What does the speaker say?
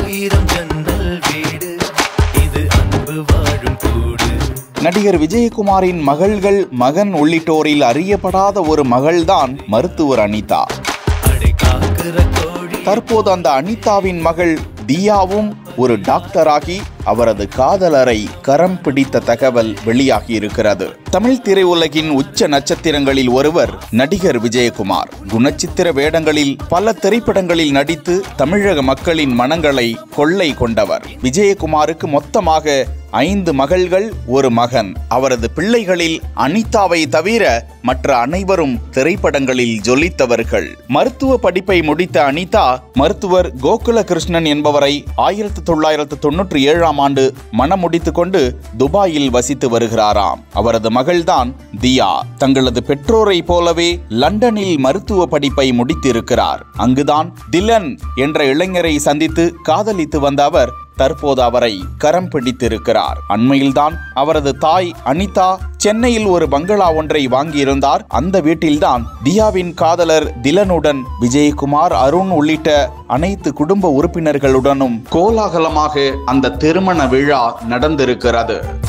ஆயிரம் ஜன்னல் வீடு இது அன்பு வாழும் கூடு நடிகர் விஜயகுமாரின் மகள்கள் மகன் உள்ளிட்டோரில் அறியப்படாத ஒரு மகள்தான் மருத்துவர் அனிதா அடை காக்குற கோழி தற்போது அந்த அனிதாவின் மகள் தியாவும் ஒரு டாக்டராகி அவரது காதலரை கரம் பிடித்த தகவல் வெளியாகி இருக்கிறது தமிழ் திரையுலகின் உச்ச நட்சத்திரங்களில் ஒருவர் நடிகர் விஜயகுமார் குணச்சித்திர வேடங்களில் பல திரைப்படங்களில் நடித்து தமிழக மக்களின் மனங்களை கொள்ளை கொண்டவர் விஜயகுமாருக்கு மொத்தமாக ஐந்து மகள்கள் ஒரு மகன் அவரது பிள்ளைகளில் அனிதாவை தவிர மற்ற அனைவரும் திரைப்படங்களில் ஜொலித்தவர்கள் மருத்துவ படிப்பை முடித்த அனிதா மருத்துவர் கோகுல கிருஷ்ணன் என்பவரை ஆயிரத்தி தொள்ளாயிரத்து தொன்னூற்றி ஏழாம் ஆண்டு மணம் முடித்துக் கொண்டு துபாயில் வசித்து வருகிறாராம் அவரது மகள்தான் தியா தங்களது பெற்றோரை போலவே லண்டனில் மருத்துவ படிப்பை முடித்திருக்கிறார் அங்குதான் திலன் என்ற இளைஞரை சந்தித்து காதலித்து வந்த அவர் தற்போது அவரை கரம் பிடித்திருக்கிறார் அண்மையில்தான் அவரது தாய் அனிதா சென்னையில் ஒரு பங்களா ஒன்றை வாங்கியிருந்தார் அந்த வீட்டில்தான் தியாவின் காதலர் திலனுடன் விஜயகுமார் அருண் உள்ளிட்ட அனைத்து குடும்ப உறுப்பினர்களுடனும் கோலாகலமாக அந்த திருமண விழா நடந்திருக்கிறது